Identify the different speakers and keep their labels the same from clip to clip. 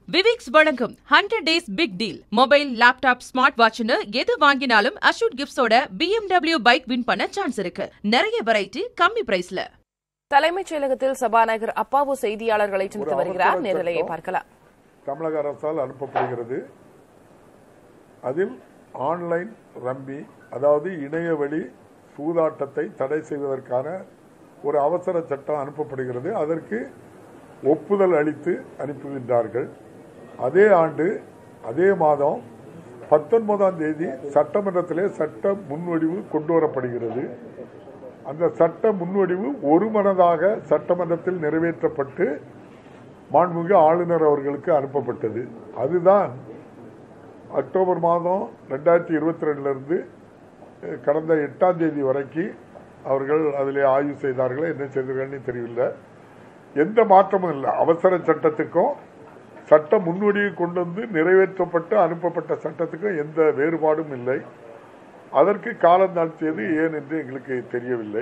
Speaker 1: விவிக்ஸ் வழங்கும் hundred days big deal mobile laptop smart வாட்ச்னு எது வாங்கினாலும் அஷூட் கிஃப்ட்ஸோட BMW பைக் வின் பண்ண சான்ஸ் இருக்கு நிறைய வெரைட்டி கம்மி பிரைஸ்ல
Speaker 2: தலைமைச் செயலகத்தில் சபாநாயகர் அப்பாவு செய்தியாளர்களை சந்தித்து
Speaker 3: ஒரு
Speaker 2: வருகிறார்
Speaker 3: அவசர
Speaker 2: நேரலையை
Speaker 3: சட்டம்.
Speaker 2: பார்க்கலாம்
Speaker 3: தமிழக அரசால் அனுப்பப்படுகிறது அதில் ஆன்லைன் ரம்மி அதாவது இணையவழி சூதாட்டத்தை தடை செய்வதற்கான ஒரு அவசர சட்டம் அனுப்பப்படுகிறது அதற்கு ஒப்புதல் அளித்து அனுப்புகின்றார்கள் அதே ஆண்டு அதே மாதம் பத்தொன்பதாம் தேதி சட்டமன்றத்திலே சட்ட முன்வடிவு கொண்டு வரப்படுகிறது அந்த சட்ட முன்வடிவு ஒருமனதாக சட்டமன்றத்தில் நிறைவேற்றப்பட்டு மாண்புமிகு ஆளுநர் அவர்களுக்கு அனுப்பப்பட்டது அதுதான் அக்டோபர் மாதம் ரெண்டாயிரத்தி இருபத்தி ரெண்டுலேருந்து கடந்த எட்டாம் தேதி வரைக்கும் அவர்கள் அதில் ஆய்வு செய்தார்கள் என்ன செய்தார்கள்னு தெரியவில்லை எந்த மாற்றமும் இல்லை அவசர சட்டத்துக்கும் சட்ட முன்வடிவு கொண்டு வந்து நிறைவேற்றப்பட்டு அனுப்பப்பட்ட சட்டத்துக்கும் எந்த வேறுபாடும் இல்லை அதற்கு காலம் தாழ்த்தியது ஏன் என்று எங்களுக்கு தெரியவில்லை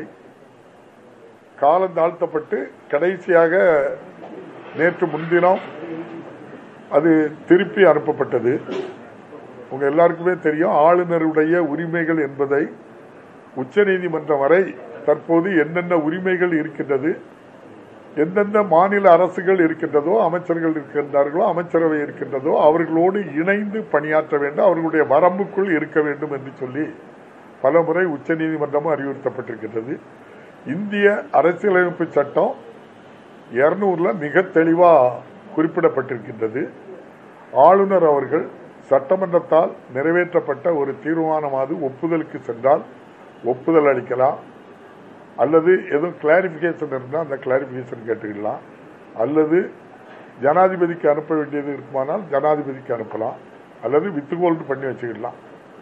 Speaker 3: காலம் தாழ்த்தப்பட்டு கடைசியாக நேற்று முன்தினம் அது திருப்பி அனுப்பப்பட்டது உங்க எல்லாருக்குமே தெரியும் ஆளுநருடைய உரிமைகள் என்பதை உச்சநீதிமன்றம் வரை தற்போது என்னென்ன உரிமைகள் இருக்கின்றது எந்தெந்த மாநில அரசுகள் இருக்கின்றதோ அமைச்சர்கள் இருக்கின்றார்களோ அமைச்சரவை இருக்கின்றதோ அவர்களோடு இணைந்து பணியாற்ற வேண்டும் அவர்களுடைய வரம்புக்குள் இருக்க வேண்டும் என்று சொல்லி பல முறை உச்சநீதிமன்றமும் அறிவுறுத்தப்பட்டிருக்கின்றது இந்திய அரசியலமைப்பு சட்டம் இருநூறுல மிக தெளிவா குறிப்பிடப்பட்டிருக்கின்றது ஆளுநர் அவர்கள் சட்டமன்றத்தால் நிறைவேற்றப்பட்ட ஒரு தீர்மானமாவது ஒப்புதலுக்கு சென்றால் ஒப்புதல் அளிக்கலாம் அல்லது எதுவும் கிளாரிபிகேஷன் இருந்தால் அந்த கிளாரிபிகேஷன் கேட்டுக்கலாம் அல்லது ஜனாதிபதிக்கு அனுப்ப வேண்டியது இருக்குமானால் ஜனாதிபதிக்கு அனுப்பலாம் அல்லது வித்துகோல்டு பண்ணி வச்சுக்கிடலாம்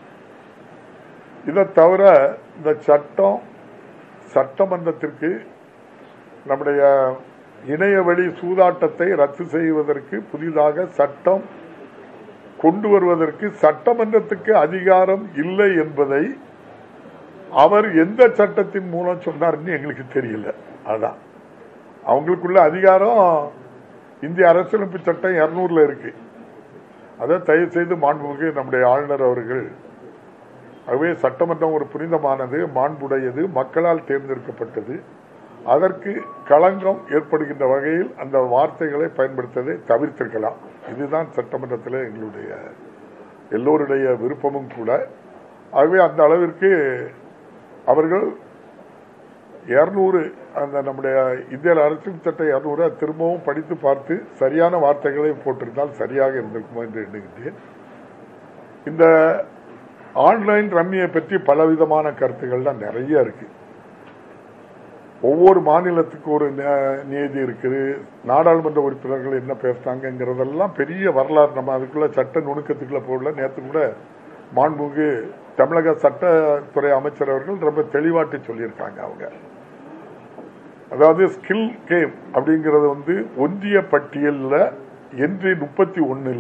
Speaker 3: இதை தவிர இந்த சட்டம் சட்டமன்றத்திற்கு நம்முடைய இணையவழி சூதாட்டத்தை ரத்து செய்வதற்கு புதிதாக சட்டம் கொண்டு வருவதற்கு சட்டமன்றத்துக்கு அதிகாரம் இல்லை என்பதை அவர் எந்த சட்டத்தின் மூலம் சொன்னார்னு எங்களுக்கு தெரியல அதான் அவங்களுக்குள்ள அதிகாரம் இந்திய அரசியலமைப்பு சட்டம் இருநூறுல இருக்கு அதை தயவு செய்து மாண்புமிகு நம்முடைய ஆளுநர் அவர்கள் ஆகவே சட்டமன்றம் ஒரு புனிதமானது மாண்புடையது மக்களால் தேர்ந்தெடுக்கப்பட்டது அதற்கு களங்கம் ஏற்படுகின்ற வகையில் அந்த வார்த்தைகளை பயன்படுத்ததை தவிர்த்திருக்கலாம் இதுதான் சட்டமன்றத்தில் எங்களுடைய எல்லோருடைய விருப்பமும் கூட ஆகவே அந்த அளவிற்கு அவர்கள் இருநூறு அந்த நம்முடைய இந்திய அரசியல் சட்டம் இருநூறு திரும்பவும் படித்து பார்த்து சரியான வார்த்தைகளை போட்டிருந்தால் சரியாக இருந்திருக்குமோ என்று எண்ணுகின்றேன் இந்த ஆன்லைன் ரம்மியை பற்றி பலவிதமான கருத்துக்கள்லாம் நிறைய இருக்கு ஒவ்வொரு மாநிலத்துக்கு ஒரு நே- நீதி இருக்குது நாடாளுமன்ற உறுப்பினர்கள் என்ன பேசுறாங்கிறதெல்லாம் பெரிய வரலாறு நம்ம அதுக்குள்ள சட்ட நுணுக்கத்துக்குள்ள போடல நேற்று கூட மாண்புமிகு தமிழக சட்டத்துறை அமைச்சர் அவர்கள் ரொம்ப தெளிவாட்டு சொல்லியிருக்காங்க அவங்க அதாவது ஸ்கில் கேம் அப்படிங்கறது வந்து ஒன்றிய பட்டியலில் என்ட்ரி முப்பத்தி ஒண்ணுல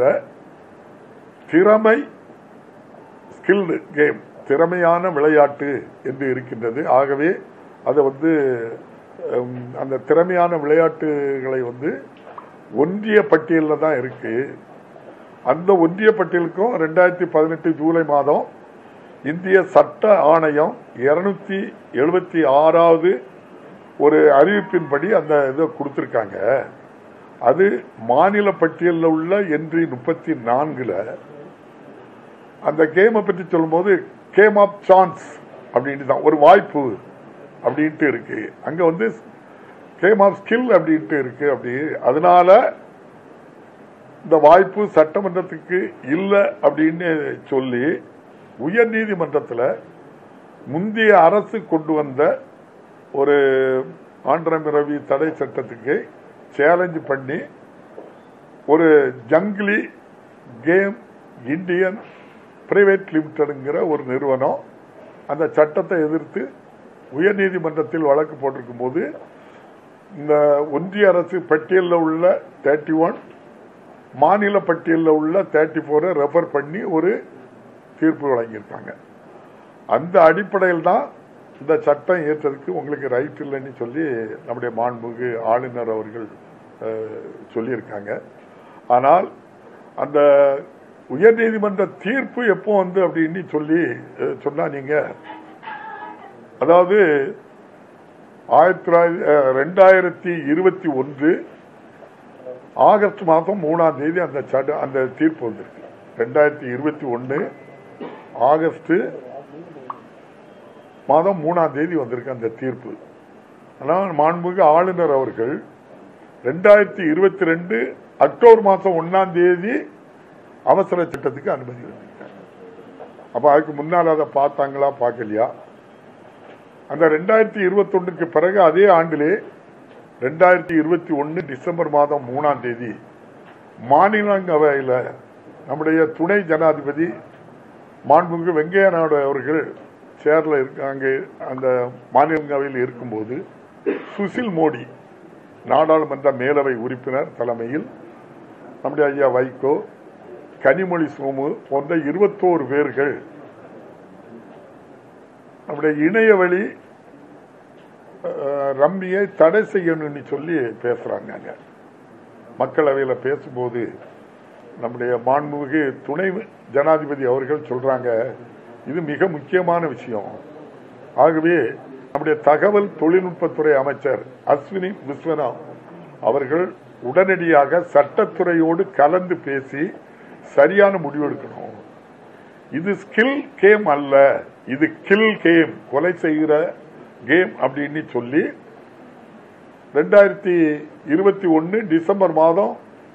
Speaker 3: திறமை ஸ்கில்டு கேம் திறமையான விளையாட்டு என்று இருக்கின்றது ஆகவே அதை வந்து ஹம், அந்த திறமையான விளையாட்டுகளை வந்து ஒன்றிய பட்டியலில் தான் இருக்கு அந்த ஒன்றிய பட்டியலுக்கும் ரெண்டாயிரத்தி பதினெட்டு ஜூலை மாதம் இந்திய சட்ட ஆணையம் இருநூத்தி எழுபத்தி ஆறாவது ஒரு அறிவிப்பின்படி அந்த இதை கொடுத்திருக்காங்க அது மாநில பட்டியலில் உள்ள என்ட்ரி முப்பத்தி நான்குல அந்த கேமை பற்றி சொல்லும்போது கேம் ஆஃப் சான்ஸ் அப்படின்ட்டு தான் ஒரு வாய்ப்பு அப்படின்ட்டு இருக்கு அங்க வந்து கேம் ஆஃப் ஸ்கில் அப்படின்ட்டு இருக்கு அப்படி அதனால இந்த வாய்ப்பு சட்டமன்றத்துக்கு இல்லை அப்படின்னு சொல்லி உயர் நீதிமன்றத்தில் முந்தைய அரசு கொண்டு வந்த ஒரு ஆண்டரமிரவி தடை சட்டத்துக்கு சேலஞ்ச் பண்ணி ஒரு ஜங்கிலி கேம் இந்தியன் பிரைவேட் லிமிடெட்ங்கிற ஒரு நிறுவனம் அந்த சட்டத்தை எதிர்த்து உயர்நீதிமன்றத்தில் வழக்கு போட்டிருக்கும் போது இந்த ஒன்றிய அரசு பட்டியலில் உள்ள தேர்ட்டி ஒன் மாநில பட்டியலில் உள்ள தேர்ட்டி ஃபோரை ரெஃபர் பண்ணி ஒரு தீர்ப்பு வழங்கியிருக்காங்க அந்த அடிப்படையில் தான் இந்த சட்டம் ஏற்றதுக்கு உங்களுக்கு ரைட் இல்லைன்னு சொல்லி நம்முடைய மாண்புமிகு ஆளுநர் அவர்கள் அஹ், சொல்லியிருக்காங்க ஆனால் அந்த உயர்நீதிமன்ற தீர்ப்பு எப்போ வந்து அப்படின்னு சொல்லி அஹ், சொன்னா நீங்க அதாவது ஆயிரத்தி தொள்ளாயிரத்தி அஹ், ரெண்டாயிரத்தி இருபத்தி ஒன்று ஆகஸ்ட் மாதம் மூணாம் தேதி அந்த சட்ட அந்த தீர்ப்பு வந்திருக்கு ரெண்டாயிரத்தி இருபத்தி ஒன்று ஆகஸ்ட் மாதம் மூணாம் தேதி வந்திருக்கு அந்த தீர்ப்பு ஆனால் மாண்புமிகு ஆளுநர் அவர்கள் ரெண்டாயிரத்தி இருபத்தி ரெண்டு அக்டோபர் மாதம் ஒன்னாம் தேதி அவசர சட்டத்துக்கு அனுமதி வந்திருக்காங்க அப்ப அதுக்கு முன்னால் அதை பார்த்தாங்களா பார்க்கலையா அந்த ரெண்டாயிரத்தி இருபத்தொன்னுக்கு பிறகு அதே ஆண்டிலே ரெண்டாயிரத்தி இருபத்தி ஒன்னு டிசம்பர் மாதம் மூணாம் தேதி மாநிலங்களவையில் நம்முடைய துணை ஜனாதிபதி மாண்புமிகு வெங்கையா நாயுடு அவர்கள் சேர்ல இருக்காங்க அந்த மாநிலங்களவையில் இருக்கும்போது சுசில் மோடி நாடாளுமன்ற மேலவை உறுப்பினர் தலைமையில் நம்முடைய ஐயா வைகோ கனிமொழி சோமு போன்ற இருபத்தோரு பேர்கள் நம்முடைய இணையவழி அஹ், ரம்மியை தடை செய்யணும்னு சொல்லி பேசுறாங்க அங்க. மக்களவையில் பேசும்போது நம்முடைய மாண்புமிகு துணை ஜனாதிபதி அவர்கள் சொல்றாங்க இது மிக முக்கியமான விஷயம் ஆகவே நம்முடைய தகவல் தொழில்நுட்பத்துறை அமைச்சர் அஸ்வினி விஸ்வநாத் அவர்கள் உடனடியாக சட்டத்துறையோடு கலந்து பேசி சரியான முடிவு எடுக்கணும் இது ஸ்கில் கேம் அல்ல இது கில் கேம் கொலை செய்கிற கேம் அப்படின்னு சொல்லி ரெண்டாயிரத்தி இருபத்தி ஒன்னு டிசம்பர் மாதம்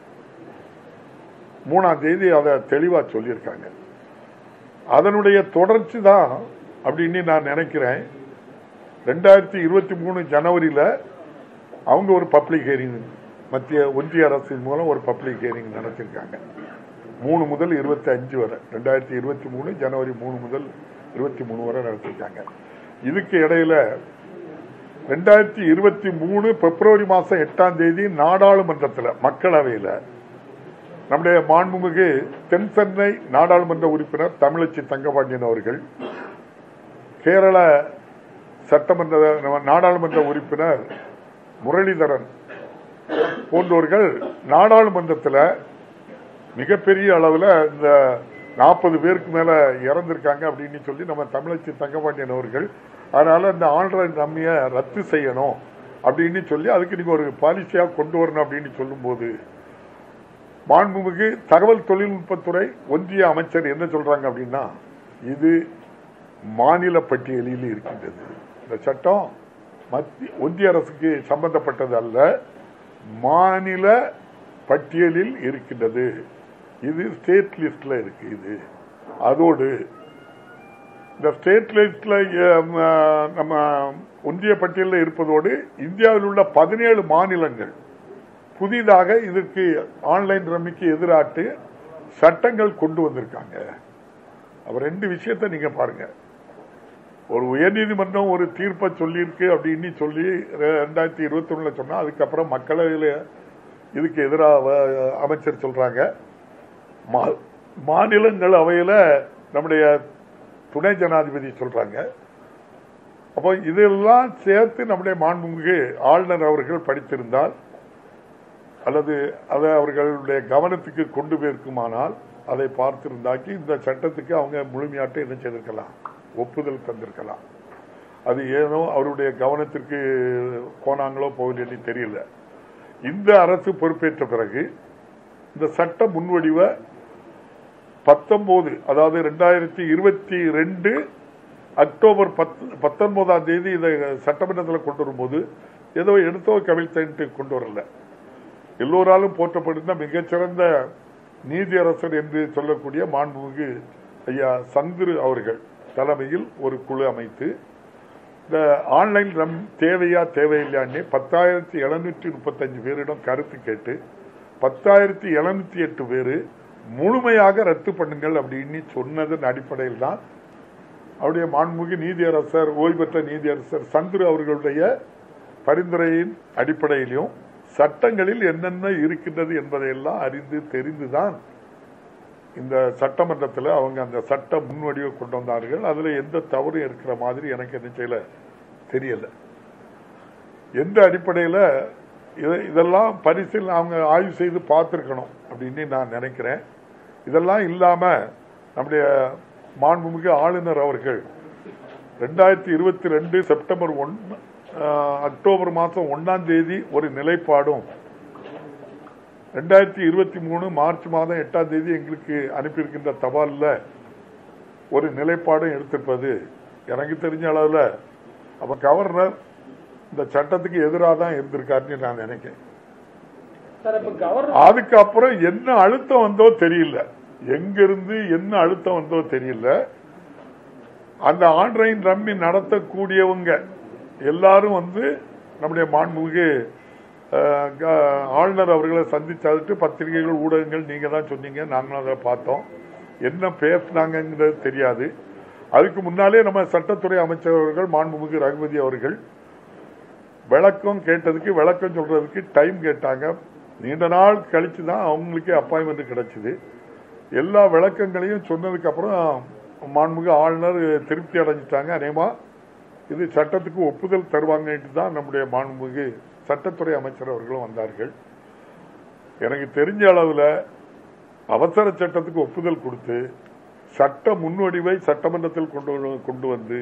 Speaker 3: மூணாம் தேதி அதை தெளிவா சொல்லியிருக்காங்க அதனுடைய தொடர்ச்சி தான் அப்படின்னு நான் நினைக்கிறேன் ரெண்டாயிரத்தி இருபத்தி மூணு ஜனவரியில அவங்க ஒரு பப்ளிக் ஹியரிங் மத்திய ஒன்றிய அரசின் மூலம் ஒரு பப்ளிக் ஹியரிங் நடத்திருக்காங்க மூணு முதல் இருபத்தி அஞ்சு வரை ரெண்டாயிரத்தி இருபத்தி மூணு ஜனவரி மூணு முதல் இருபத்தி மூணு வரை நடத்திருக்காங்க இதுக்கு இடையில ரெண்டாயிரத்தி இருபத்தி மூணு பிப்ரவரி மாசம் எட்டாம் தேதி நாடாளுமன்றத்தில் மக்களவையில் நம்முடைய மாண்புமிகு தென் சென்னை நாடாளுமன்ற உறுப்பினர் தமிழச்சி தங்கபாண்டியன் அவர்கள் கேரள சட்டமன்ற நாடாளுமன்ற உறுப்பினர் முரளிதரன் போன்றோர்கள் நாடாளுமன்றத்தில் மிகப்பெரிய அளவில் இந்த நாற்பது பேருக்கு மேல இறந்திருக்காங்க அப்படின்னு சொல்லி நம்ம தமிழச்சி தங்கபாண்டியன் அவர்கள் அதனால இந்த ஆன்லைன் ரம்மியை ரத்து செய்யணும் அப்படின்னு சொல்லி அதுக்கு நீங்க ஒரு பாலிசியா கொண்டு வரணும் அப்படின்னு சொல்லும்போது மாண்புமிகு தகவல் தொழில்நுட்பத்துறை ஒன்றிய அமைச்சர் என்ன சொல்றாங்க அப்படின்னா இது மாநில பட்டியலில் இருக்கின்றது இந்த சட்டம் மத்திய ஒன்றிய அரசுக்கு சம்பந்தப்பட்டது அல்ல மாநில பட்டியலில் இருக்கின்றது இது ஸ்டேட் லிஸ்ட்ல இருக்கு இது அதோடு இந்த ஸ்டேட் லிஸ்ட்ல நம்ம ஒன்றிய பட்டியலில் இருப்பதோடு இந்தியாவில் உள்ள பதினேழு மாநிலங்கள் புதிதாக இதற்கு ஆன்லைன் ரம்மிக்கு எதிராட்டு சட்டங்கள் கொண்டு வந்திருக்காங்க அப்ப ரெண்டு விஷயத்தை நீங்க பாருங்க ஒரு உயர்நீதிமன்றம் ஒரு தீர்ப்பை சொல்லியிருக்கு அப்படின்னு சொல்லி ரெண்டாயிரத்தி இருபத்தி ஒண்ணுல சொன்னா அதுக்கப்புறம் மக்களவையில் இதுக்கு எதிராக அமைச்சர் சொல்றாங்க மா- மாநிலங்கள் அவையில நம்முடைய துணை ஜனாதிபதி சொல்றாங்க அப்போ இதெல்லாம் சேர்த்து நம்முடைய மாண்புமிகு ஆளுநர் அவர்கள் படித்திருந்தால் அல்லது அதை அவர்களுடைய கவனத்துக்கு கொண்டு போயிருக்குமானால் அதை பார்த்திருந்தாக்கி இந்த சட்டத்துக்கு அவங்க முழுமையாட்டு என்ன செய்திருக்கலாம் ஒப்புதல் தந்திருக்கலாம் அது ஏனோ அவருடைய கவனத்திற்கு போனாங்களோ போகலன்னு தெரியல இந்த அரசு பொறுப்பேற்ற பிறகு இந்த சட்ட முன்வடிவை பத்தொன்பது அதாவது ரெண்டாயிரத்தி இருபத்தி ரெண்டு அக்டோபர் பத்து பத்தொன்பதாம் தேதி இதை சட்டமன்றத்தில் கொண்டு வரும்போது ஏதோ எடுத்தோ கவிழ்த்தன்ட்டு கொண்டு வரல எல்லோராலும் போற்றப்படுத்த மிகச்சிறந்த நீதியரசர் என்று சொல்லக்கூடிய மாண்புமிகு ஐயா சந்துரு அவர்கள் தலைமையில் ஒரு குழு அமைத்து இந்த ஆன்லைன் ரம் தேவையா தேவையில்லையான்னு பத்தாயிரத்தி எழுநூற்றி முப்பத்தஞ்சு பேரிடம் கருத்து கேட்டு பத்தாயிரத்தி எழுநூத்தி எட்டு பேரு முழுமையாக ரத்து பண்ணுங்கள் அப்படின்னு சொன்னதன் அடிப்படையில் தான் அவருடைய மாண்புமிகு நீதியரசர் ஓய்வு பெற்ற நீதியரசர் சந்துரு அவர்களுடைய பரிந்துரையின் அடிப்படையிலும் சட்டங்களில் என்னென்ன இருக்கின்றது என்பதையெல்லாம் அறிந்து தெரிந்துதான் இந்த சட்டமன்றத்தில் அவங்க அந்த சட்ட முன்வடிவை கொண்டு வந்தார்கள் அதுல எந்த தவறும் இருக்கிற மாதிரி எனக்கு என்ன செய்யல தெரியல எந்த அடிப்படையில் இது இதெல்லாம் பரிசில் அவங்க ஆய்வு செய்து பார்த்துருக்கணும் அப்படின்னு நான் நினைக்கிறேன் இதெல்லாம் இல்லாமல் நம்முடைய மாண்புமிகு ஆளுநர் அவர்கள் ரெண்டாயிரத்தி இருபத்தி ரெண்டு செப்டம்பர் ஒன் அக்டோபர் மாதம் ஒன்றாம் தேதி ஒரு நிலைப்பாடும் ரெண்டாயிரத்தி இருபத்தி மூணு மார்ச் மாதம் எட்டாம் தேதி எங்களுக்கு அனுப்பியிருக்கின்ற தபாலில் ஒரு நிலைப்பாடும் எடுத்திருப்பது எனக்கு தெரிஞ்ச அளவில் அப்போ கவர்னர் இந்த சட்டத்துக்கு எதிராக தான் இருந்திருக்காருன்னு நான் நினைக்கிறேன்
Speaker 4: சார் இப்ப கவர்னர்
Speaker 3: அதுக்கப்புறம் என்ன அழுத்தம் வந்தோ தெரியல எங்கிருந்து என்ன அழுத்தம் வந்தோ தெரியல அந்த ஆன்லைன் ரம்மி நடத்தக்கூடியவங்க எல்லாரும் வந்து நம்முடைய மாண்புமிகு அஹ், க- ஆளுநர் அவர்களை சந்திச்சாட்டு பத்திரிகைகள் ஊடகங்கள் நீங்க தான் சொன்னீங்க நாங்களும் அதை பார்த்தோம் என்ன பேசினாங்கிறது தெரியாது அதுக்கு முன்னாலே நம்ம சட்டத்துறை அமைச்சர் அவர்கள் மாண்புமிகு ரகுபதி அவர்கள் விளக்கம் கேட்டதுக்கு விளக்கம் சொல்றதுக்கு டைம் கேட்டாங்க நீண்ட நாள் கழிச்சு தான் அவங்களுக்கே அப்பாயின்மெண்ட் கிடைச்சது எல்லா விளக்கங்களையும் சொன்னதுக்கு அப்புறம் மாண்புமிகு ஆளுநர் திருப்தி அடைஞ்சிட்டாங்க அதேமா இது சட்டத்துக்கு ஒப்புதல் தருவாங்கன்ட்டு தான் நம்முடைய மாண்புமிகு சட்டத்துறை அமைச்சர் அவர்களும் வந்தார்கள் எனக்கு தெரிஞ்ச அளவில் அவசர சட்டத்துக்கு ஒப்புதல் கொடுத்து சட்ட முன்வடிவை சட்டமன்றத்தில் கொண்டு வந்து- கொண்டு வந்து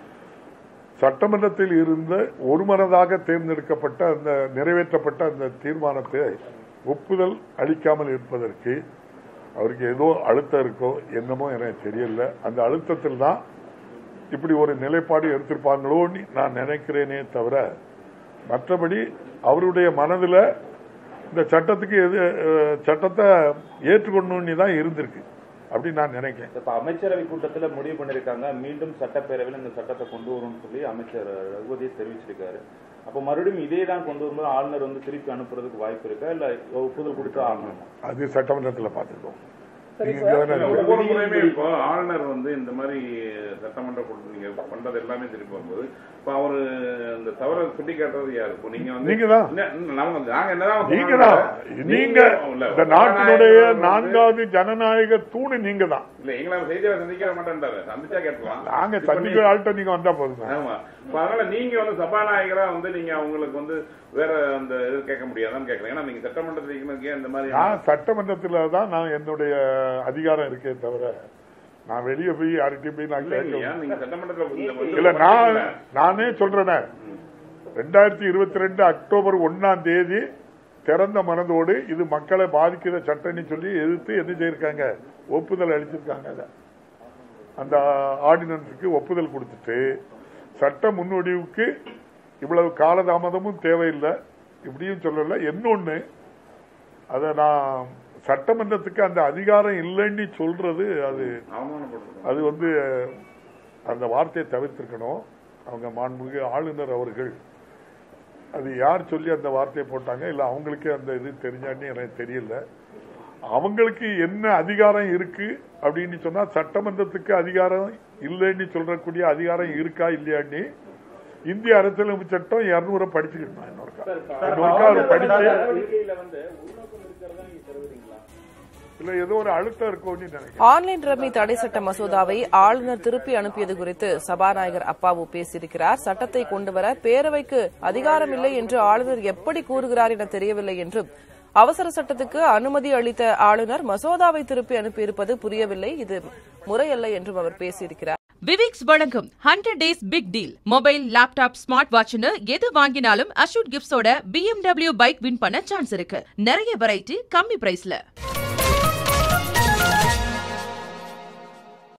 Speaker 3: சட்டமன்றத்தில் இருந்த ஒருமனதாக தேர்ந்தெடுக்கப்பட்ட அந்த நிறைவேற்றப்பட்ட அந்த தீர்மானத்தை ஒப்புதல் அளிக்காமல் இருப்பதற்கு அவருக்கு ஏதோ அழுத்தம் இருக்கோ என்னமோ எனக்கு தெரியல அந்த அழுத்தத்தில் தான் இப்படி ஒரு நிலைப்பாடு எடுத்திருப்பாங்களோன்னு நான் நினைக்கிறேனே தவிர மற்றபடி அவருடைய மனதில் இந்த சட்டத்துக்கு எது அஹ், சட்டத்தை ஏற்றுக்கொள்ளணும்னு தான் இருந்திருக்கு அப்படின்னு நான் நினைக்கிறேன்
Speaker 5: இப்ப அமைச்சரவை கூட்டத்துல முடிவு பண்ணிருக்காங்க மீண்டும் சட்டப்பேரவையில் இந்த சட்டத்தை கொண்டு வரும்னு சொல்லி அமைச்சர் ரகுபதி தெரிவிச்சிருக்காரு அப்ப மறுபடியும் இதே தான் கொண்டு வரும்போது ஆளுநர் வந்து திருப்பி அனுப்புறதுக்கு வாய்ப்பு இருக்கா இல்ல ஒப்புதல் கொடுத்து ஆகணுமா
Speaker 3: அது சட்டமன்றத்தில் பார்த்துருக்கோம்
Speaker 4: சரி
Speaker 3: நீங்க
Speaker 4: சார்.
Speaker 3: தானே
Speaker 6: இல்ல,
Speaker 3: இருக்கீங்க.
Speaker 6: ஒவ்வொரு முறையுமே இப்போ ஆளுநர் வந்து இந்த மாதிரி சட்டமன்ற கூட்டம் நீங்க பண்றது எல்லாமே திருப்பி வரும்போது இப்ப அவரு இந்த தவறை சுட்டி காட்டுறது யாரு இப்போ நீங்க வந்து
Speaker 3: நீங்க தான்.
Speaker 6: இல்ல, இல்ல, நாங்க நாங்க என்னதான்
Speaker 3: நீங்க
Speaker 6: சொன்னாலும்
Speaker 3: தான் நீங்க
Speaker 6: இல்ல,
Speaker 3: இந்த நாட்டினுடைய
Speaker 6: ஜனநாயகம் வந்து-
Speaker 3: நான்காவது ஜனநாயக தூணு நீங்க தான்
Speaker 6: இல்ல எங்களை செய்தியாளர் சந்திக்க மாட்டேன்றாரு சந்திச்சா கேட்கலாம்
Speaker 3: நாங்க
Speaker 6: இப்ப
Speaker 3: சந்திக்கிற ஆள்கிட்ட நீங்க வந்தா போதும்
Speaker 6: நீ- ஆமா இப்ப அதனால நீங்க வந்து சபாநாயகரா வந்து நீங்க அவங்களுக்கு வந்து வேற அந்த இது கேட்க முடியாதான்னு கேட்கறேன் ஏன்னா நீங்க சட்டமன்றத்துக்கு இந்த மாதிரி
Speaker 3: நான் சட்டமன்றத்துல தான் நான் என்னுடைய அதிகாரம் இருக்கே தவிர நான் வெளியே போய் யார்கிட்டயும் போய் நான்
Speaker 6: இல்லைங்கய்யா,
Speaker 3: கேட்க
Speaker 6: நீங்க சட்டமன்றத்துல இந்த வந்து
Speaker 3: இல்ல நான் நானே சொல்றேனே ரெண்டாயிரத்தி இருபத்தி ரெண்டு அக்டோபர் ஒன்னாம் தேதி திறந்த மனதோடு இது மக்களை பாதிக்கிற சட்டம்னு சொல்லி எதிர்த்து என்ன செய்யிருக்காங்க ஒப்புதல் அளிச்சிருக்காங்க அத. அந்த ஆர்டினன்ஸுக்கு ஒப்புதல் கொடுத்துட்டு சட்ட முன்வடிவுக்கு இவ்வளவு காலதாமதமும் தேவையில்லை இப்படியும் சொல்லல இன்னொன்னு அதை நான் சட்டமன்றத்துக்கு அந்த அதிகாரம் இல்லைன்னு சொல்றது அது
Speaker 6: அவமானப்படுத்துறோம்
Speaker 3: அது வந்து அந்த வார்த்தையை தவிர்த்திருக்கணும் அவங்க மாண்புமிகு ஆளுநர் அவர்கள் அது யார் சொல்லி அந்த வார்த்தையை போட்டாங்க இல்ல அவங்களுக்கே அந்த இது தெரிஞ்சான்னு எனக்கு தெரியல அவங்களுக்கு என்ன அதிகாரம் இருக்கு அப்படின்னு சொன்னா சட்டமன்றத்துக்கு அதிகாரம் இல்லைன்னு சொல்றக்கூடிய அதிகாரம் இருக்கா இல்லையான்னு இந்திய அரசியலமைப்பு சட்டம் இருநூறு படிச்சுக்கிட்டோம் இன்னொருக்கா இன்னொருக்கா அவர் படிச்சு
Speaker 5: நடவடிக்கையில வந்து உள்நோக்கம் இருக்கிறதா நீங்க கருதுறீங்களா
Speaker 3: இல்ல ஏதோ ஒரு அழுத்தம் இருக்கும்னு நினைக்கிறேன்
Speaker 2: ஆன்லைன் ரம்மி தடை சட்ட மசோதாவை ஆளுநர் திருப்பி அனுப்பியது குறித்து சபாநாயகர் அப்பாவு பேசியிருக்கிறார் சட்டத்தை கொண்டுவர பேரவைக்கு அதிகாரம் இல்லை என்று ஆளுநர் எப்படி கூறுகிறார் என தெரியவில்லை என்றும் அவசர சட்டத்துக்கு அனுமதி அளித்த ஆளுநர் மசோதாவை திருப்பி அனுப்பியிருப்பது புரியவில்லை இது முறையல்ல என்றும் அவர் பேசியிருக்கிறார்
Speaker 1: விவிக்ஸ் வழங்கும் hundred days big deal mobile laptop smart வாட்ச்னு எது வாங்கினாலும் அஷூட் கிஃப்ட்ஸோட BMW பைக் வின் பண்ண சான்ஸ் இருக்கு நிறைய வெரைட்டி கம்மி பிரைஸ்ல